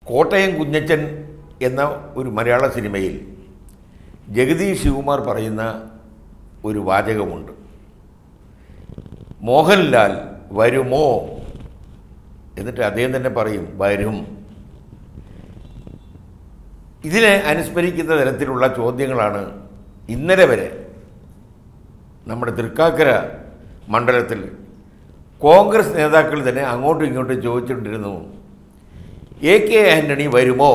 കോട്ടയം കുഞ്ഞച്ചൻ എന്ന ഒരു മലയാള സിനിമയിൽ ജഗദീഷ് ശിവകുമാർ പറയുന്ന ഒരു വാചകമുണ്ട് മോഹൻലാൽ വരുമോ എന്നിട്ട് അദ്ദേഹം തന്നെ പറയും വരും ഇതിനെ അനുസ്മരിക്കുന്ന തരത്തിലുള്ള ചോദ്യങ്ങളാണ് ഇന്നലെ വരെ നമ്മുടെ തൃക്കാക്കര മണ്ഡലത്തിൽ കോൺഗ്രസ് നേതാക്കൾ തന്നെ അങ്ങോട്ടും ഇങ്ങോട്ടും ചോദിച്ചുകൊണ്ടിരുന്നു എ കെ ആൻ്റണി വരുമോ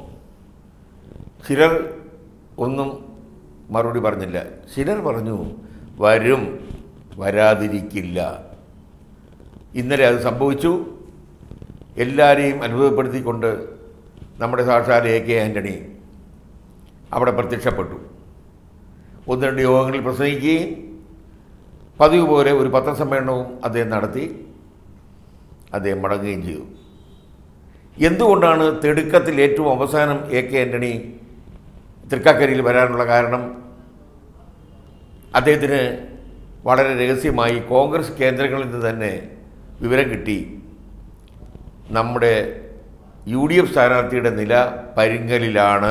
ചിലർ ഒന്നും മറുപടി പറഞ്ഞില്ല ചിലർ പറഞ്ഞു വരും വരാതിരിക്കില്ല ഇന്നലെ അത് സംഭവിച്ചു എല്ലാവരെയും അത്ഭുതപ്പെടുത്തിക്കൊണ്ട് നമ്മുടെ സാക്ഷാൽ എ കെ ആൻ്റണി അവിടെ പ്രത്യക്ഷപ്പെട്ടു ഒന്ന് രണ്ട് യോഗങ്ങളിൽ പ്രസംഗിക്കുകയും പതിവ് പോലെ ഒരു പത്രസമ്മേളനവും അദ്ദേഹം നടത്തി അദ്ദേഹം മടങ്ങുകയും ചെയ്തു എന്തുകൊണ്ടാണ് തിടുക്കത്തിൽ ഏറ്റവും അവസാനം എ കെ ആൻ്റണി തൃക്കാക്കരയിൽ വരാനുള്ള കാരണം അദ്ദേഹത്തിന് വളരെ രഹസ്യമായി കോൺഗ്രസ് കേന്ദ്രങ്ങളിൽ നിന്ന് തന്നെ വിവരം കിട്ടി നമ്മുടെ യു ഡി എഫ് സ്ഥാനാർത്ഥിയുടെ നില പരുങ്ങലിലാണ്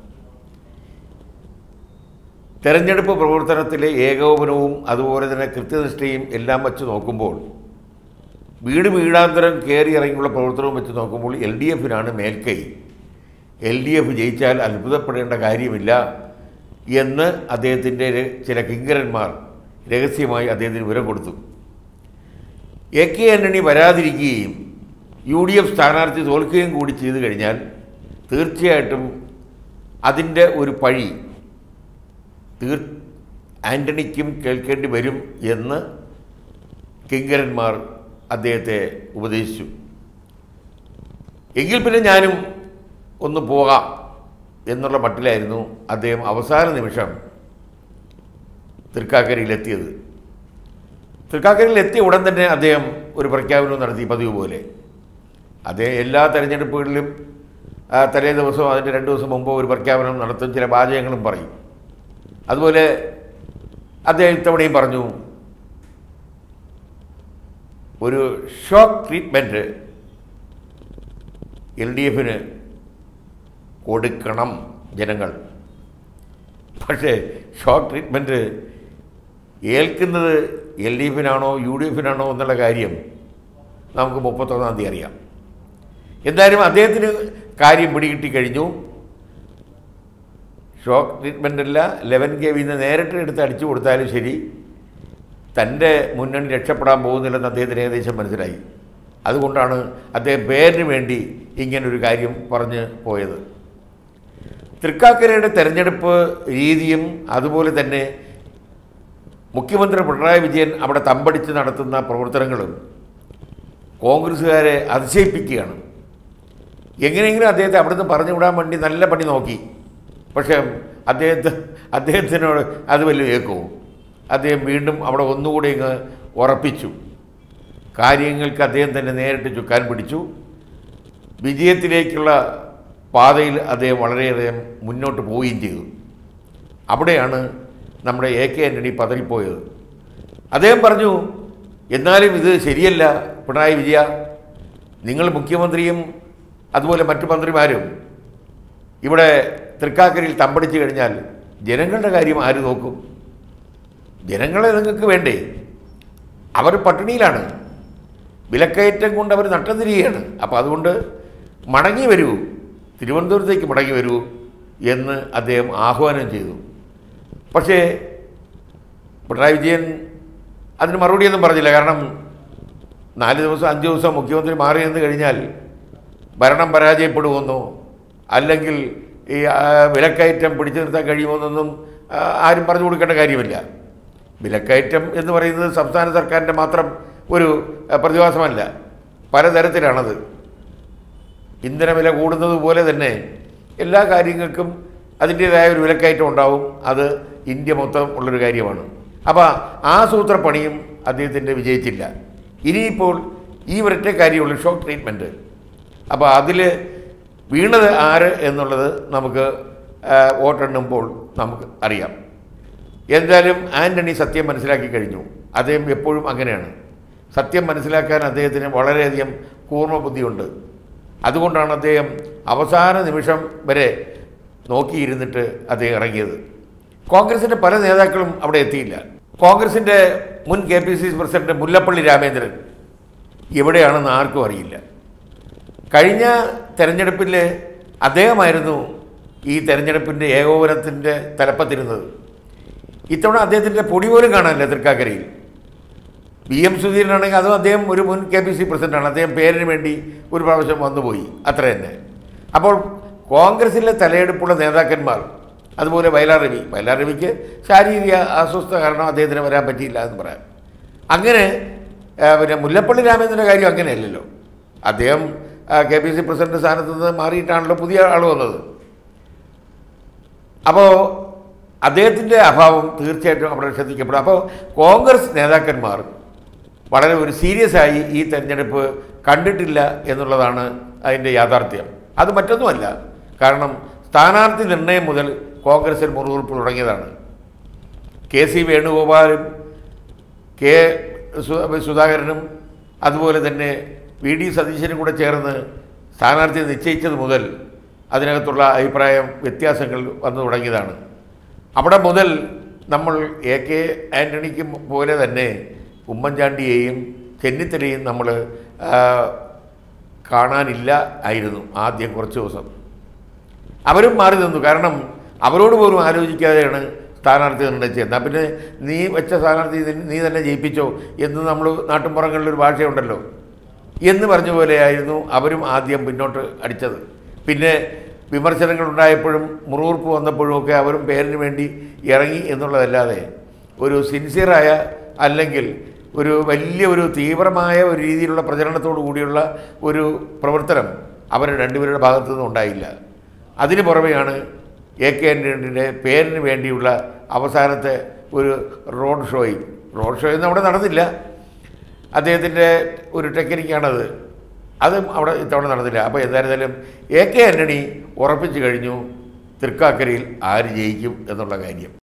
തെരഞ്ഞെടുപ്പ് പ്രവർത്തനത്തിലെ ഏകോപനവും അതുപോലെ തന്നെ കൃത്യനിഷ്ഠയും എല്ലാം വച്ച് നോക്കുമ്പോൾ വീട് വീടാന്തരം കയറി ഇറങ്ങിയുള്ള പ്രവർത്തനവും വെച്ച് നോക്കുമ്പോൾ എൽ ഡി എഫിനാണ് മേൽക്കൈ എൽ ഡി എഫ് ജയിച്ചാൽ അത്ഭുതപ്പെടേണ്ട കാര്യമില്ല എന്ന് അദ്ദേഹത്തിൻ്റെ ര- ചില കിങ്കരന്മാർ രഹസ്യമായി അദ്ദേഹത്തിന് വിവരം കൊടുത്തു എ കെ ആൻ്റണി വരാതിരിക്കുകയും യു ഡി എഫ് സ്ഥാനാർത്ഥി തോൽക്കുകയും കൂടി ചെയ്തു കഴിഞ്ഞാൽ തീർച്ചയായിട്ടും അതിൻ്റെ ഒരു പഴി തീർ ആൻ്റണിക്കും കേൾക്കേണ്ടി വരും എന്ന് കിങ്കരന്മാർ അദ്ദേഹത്തെ ഉപദേശിച്ചു എങ്കിൽ പിന്നെ ഞാനും ഒന്ന് പോകാം എന്നുള്ള മട്ടിലായിരുന്നു അദ്ദേഹം അവസാന നിമിഷം തൃക്കാക്കരയിലെത്തിയത് തൃക്കാക്കരയിൽ എത്തിയ ഉടൻ തന്നെ അദ്ദേഹം ഒരു പ്രഖ്യാപനവും നടത്തി പതിവ് പോലെ അദ്ദേഹം എല്ലാ തെരഞ്ഞെടുപ്പുകളിലും ആ, തലേ ദിവസവും അതിൻ്റെ രണ്ട് ദിവസം മുമ്പ് ഒരു പ്രഖ്യാപനം നടത്തും ചില വാചകങ്ങളും പറയും അതുപോലെ അദ്ദേഹം ഇത്തവണയും പറഞ്ഞു ഒരു ഷോക്ക് ട്രീറ്റ്മെൻറ്റ് എൽ ഡി എഫിന് കൊടുക്കണം ജനങ്ങൾ പക്ഷേ ഷോക്ക് ട്രീറ്റ്മെൻറ്റ് ഏൽക്കുന്നത് എൽ ഡി എഫിനാണോ യു ഡി എഫിനാണോ എന്നുള്ള കാര്യം നമുക്ക് മുപ്പത്തൊന്നാം തീയതി അറിയാം എന്തായാലും അദ്ദേഹത്തിന് കാര്യം പിടികിട്ടി കഴിഞ്ഞു ഷോക്ക് ട്രീറ്റ്മെൻ്റ് അല്ല ലെവൻ കെ വിന്ന് നേരിട്ട് എടുത്ത് അടിച്ചു കൊടുത്താലും ശരി തൻ്റെ മുന്നണി രക്ഷപ്പെടാൻ പോകുന്നില്ലെന്ന് അദ്ദേഹത്തിന് ഏകദേശം മനസ്സിലായി അതുകൊണ്ടാണ് അദ്ദേഹം പേരിന് വേണ്ടി ഇങ്ങനൊരു കാര്യം പറഞ്ഞ് പോയത് തൃക്കാക്കരയുടെ തെരഞ്ഞെടുപ്പ് രീതിയും അതുപോലെ തന്നെ മുഖ്യമന്ത്രി പിണറായി വിജയൻ അവിടെ തമ്പടിച്ച് നടത്തുന്ന പ്രവർത്തനങ്ങളും കോൺഗ്രസ്സുകാരെ അതിശയിപ്പിക്കുകയാണ് എങ്ങനെയെങ്കിലും അദ്ദേഹത്തെ അവിടുന്ന് പറഞ്ഞു വിടാൻ വേണ്ടി നല്ല പണി നോക്കി പക്ഷേ അദ്ദേഹത്തെ അദ്ദേഹത്തിനോട് അത് വലിയ കേൾക്കുമോ അദ്ദേഹം വീണ്ടും അവിടെ ഒന്നുകൂടി ഇങ്ങ് ഉറപ്പിച്ചു കാര്യങ്ങൾക്ക് അദ്ദേഹം തന്നെ നേരിട്ട് ചുക്കാൻ പിടിച്ചു വിജയത്തിലേക്കുള്ള പാതയിൽ അദ്ദേഹം വളരെയധികം മുന്നോട്ട് പോവുകയും ചെയ്തു അവിടെയാണ് നമ്മുടെ എ കെ ആൻ്റണി പതറിപ്പോയത് അദ്ദേഹം പറഞ്ഞു എന്നാലും ഇത് ശരിയല്ല പിണറായി വിജയ നിങ്ങൾ മുഖ്യമന്ത്രിയും അതുപോലെ മറ്റു മന്ത്രിമാരും ഇവിടെ തൃക്കാക്കരയിൽ തമ്പടിച്ചു കഴിഞ്ഞാൽ ജനങ്ങളുടെ കാര്യം ആര് നോക്കും ജനങ്ങളെ നിങ്ങൾക്ക് വേണ്ടേ അവർ പട്ടിണിയിലാണ് വിലക്കയറ്റം കൊണ്ട് അവർ നട്ടം തിരികെയാണ് അപ്പോൾ അതുകൊണ്ട് മടങ്ങി വരൂ തിരുവനന്തപുരത്തേക്ക് മടങ്ങി വരൂ എന്ന് അദ്ദേഹം ആഹ്വാനം ചെയ്തു പക്ഷേ പിണറായി വിജയൻ അതിന് മറുപടിയൊന്നും പറഞ്ഞില്ല കാരണം നാല് ദിവസം അഞ്ച് ദിവസം മുഖ്യമന്ത്രി മാറി നിന്ന് കഴിഞ്ഞാൽ ഭരണം പരാജയപ്പെടുമെന്നോ അല്ലെങ്കിൽ ഈ ആ, വിലക്കയറ്റം പിടിച്ചു നിർത്താൻ കഴിയുമെന്നൊന്നും ആ, ആരും പറഞ്ഞു കൊടുക്കേണ്ട കാര്യമില്ല വിലക്കയറ്റം എന്ന് പറയുന്നത് സംസ്ഥാന സർക്കാരിൻ്റെ മാത്രം ഒരു ആ, പ്രതിഭാസമല്ല പലതരത്തിലാണത് ഇന്ധനവില കൂടുന്നത് പോലെ തന്നെ എല്ലാ കാര്യങ്ങൾക്കും അതിൻ്റേതായ ഒരു വിലക്കയറ്റം ഉണ്ടാവും അത് ഇന്ത്യ മൊത്തം ഉള്ളൊരു കാര്യമാണ് അപ്പോൾ ആ സൂത്രപ്പണിയും അദ്ദേഹത്തിൻ്റെ വിജയിച്ചില്ല ഇനിയിപ്പോൾ ഈ ഒരൊറ്റ കാര്യമുള്ളൂ ഷോക്ക് ട്രീറ്റ്മെൻറ്റ് അപ്പോൾ അതിൽ വീണത് ആര് എന്നുള്ളത് നമുക്ക് ആ, വോട്ടെണ്ണുമ്പോൾ നമുക്ക് അറിയാം എന്തായാലും ആൻ്റണി സത്യം മനസ്സിലാക്കി കഴിഞ്ഞു അദ്ദേഹം എപ്പോഴും അങ്ങനെയാണ് സത്യം മനസ്സിലാക്കാൻ അദ്ദേഹത്തിന് വളരെയധികം കൂർമ്മ ബുദ്ധിയുണ്ട് അതുകൊണ്ടാണ് അദ്ദേഹം അവസാന നിമിഷം വരെ നോക്കിയിരുന്നിട്ട് അദ്ദേഹം ഇറങ്ങിയത് കോൺഗ്രസിൻ്റെ പല നേതാക്കളും അവിടെ എത്തിയില്ല കോൺഗ്രസിൻ്റെ മുൻ K P C C president Mullappally Ramendran എവിടെയാണെന്ന് ആർക്കും അറിയില്ല കഴിഞ്ഞ തെരഞ്ഞെടുപ്പിൽ അദ്ദേഹമായിരുന്നു ഈ തെരഞ്ഞെടുപ്പിൻ്റെ ഏകോപനത്തിൻ്റെ തലപ്പത്തിരുന്നത് ഇത്തവണ അദ്ദേഹത്തിൻ്റെ പൊടി പോലും കാണാനില്ല തൃക്കാക്കരയിൽ വി എം സുധീരനാണെങ്കിൽ അതും അദ്ദേഹം ഒരു മുൻ കെ പി സി പ്രസിഡന്റാണ് അദ്ദേഹം പേരിന് വേണ്ടി ഒരു പ്രാവശ്യം വന്നുപോയി അത്ര തന്നെ അപ്പോൾ കോൺഗ്രസിലെ തലയെടുപ്പുള്ള നേതാക്കന്മാർ അതുപോലെ വയലാർ രവി വയലാർ രവിക്ക് ശാരീരിക അസ്വസ്ഥത കാരണം അദ്ദേഹത്തിന് വരാൻ പറ്റിയില്ല എന്ന് പറയാം അങ്ങനെ ആ, പിന്നെ മുല്ലപ്പള്ളി രാമേന്ദ്രൻ്റെ കാര്യം അങ്ങനെയല്ലല്ലോ അദ്ദേഹം കെ പി സി പ്രസിഡന്റ് സ്ഥാനത്ത് നിന്ന് മാറിയിട്ടാണല്ലോ പുതിയ ആൾ വന്നത് അപ്പോൾ അദ്ദേഹത്തിൻ്റെ അഭാവം തീർച്ചയായിട്ടും അവിടെ ശ്രദ്ധിക്കപ്പെടും അപ്പോൾ കോൺഗ്രസ് നേതാക്കന്മാർ വളരെ ഒരു സീരിയസ് ആയി ഈ തെരഞ്ഞെടുപ്പ് കണ്ടിട്ടില്ല എന്നുള്ളതാണ് അതിൻ്റെ യാഥാർത്ഥ്യം അത് മറ്റൊന്നുമല്ല കാരണം സ്ഥാനാർത്ഥി നിർണയം മുതൽ കോൺഗ്രസിൽ മുറിവുറുപ്പ് തുടങ്ങിയതാണ് കെ സി വേണുഗോപാലും കെ സു- സുധാകരനും അതുപോലെ തന്നെ വി ഡി സതീശനും കൂടെ ചേർന്ന് സ്ഥാനാർത്ഥിയെ നിശ്ചയിച്ചത് മുതൽ അതിനകത്തുള്ള അഭിപ്രായം വ്യത്യാസങ്ങൾ വന്നു തുടങ്ങിയതാണ് അവിടെ മുതൽ നമ്മൾ എ കെ ആൻ്റണിക്ക് പോലെ തന്നെ ഉമ്മൻചാണ്ടിയെയും ചെന്നിത്തലയും നമ്മൾ ആ, കാണാനില്ല ആയിരുന്നു ആദ്യം കുറച്ച് ദിവസം അവരും മാറി നിന്നു കാരണം അവരോട് പോലും ആലോചിക്കാതെയാണ് സ്ഥാനാർത്ഥി നിർണ്ണയിച്ചത് എന്നാൽ പിന്നെ നീ വെച്ച സ്ഥാനാർത്ഥി നീ- നീ തന്നെ ജയിപ്പിച്ചോ എന്ന് നമ്മൾ നാട്ടിൻപുറങ്ങളിലൊരു ഭാഷയുണ്ടല്ലോ എന്ന് പറഞ്ഞ പോലെയായിരുന്നു അവരും ആദ്യം പിന്നോട്ട് അടിച്ചത് പിന്നെ വിമർശനങ്ങൾ ഉണ്ടായപ്പോഴും മുറിവുറുപ്പ് വന്നപ്പോഴും ഒക്കെ അവരും പേരിന് വേണ്ടി ഇറങ്ങി എന്നുള്ളതല്ലാതെ ഒരു സിൻസിയറായ അല്ലെങ്കിൽ ഒരു വലിയ ഒരു തീവ്രമായ ഒരു രീതിയിലുള്ള പ്രചരണത്തോടു കൂടിയുള്ള ഒരു പ്രവർത്തനം അവർ രണ്ടുപേരുടെ ഭാഗത്തു നിന്നും ഉണ്ടായില്ല അതിന് പുറമെയാണ് എ കെ ആൻ്റണിയുടെ പേരിന് വേണ്ടിയുള്ള അവസാനത്തെ ഒരു റോഡ് ഷോയും റോഡ് ഷോയൊന്നും അവിടെ നടന്നില്ല അദ്ദേഹത്തിൻ്റെ ഒരു ടെക്നിക്കാണത് അതും അവിടെ ഇത്തവണ നടന്നില്ല അപ്പോൾ എന്തായിരുന്നാലും എ കെ ആൻ്റണി ഉറപ്പിച്ചു കഴിഞ്ഞു തൃക്കാക്കരയിൽ ആര് ജയിക്കും എന്നുള്ള കാര്യം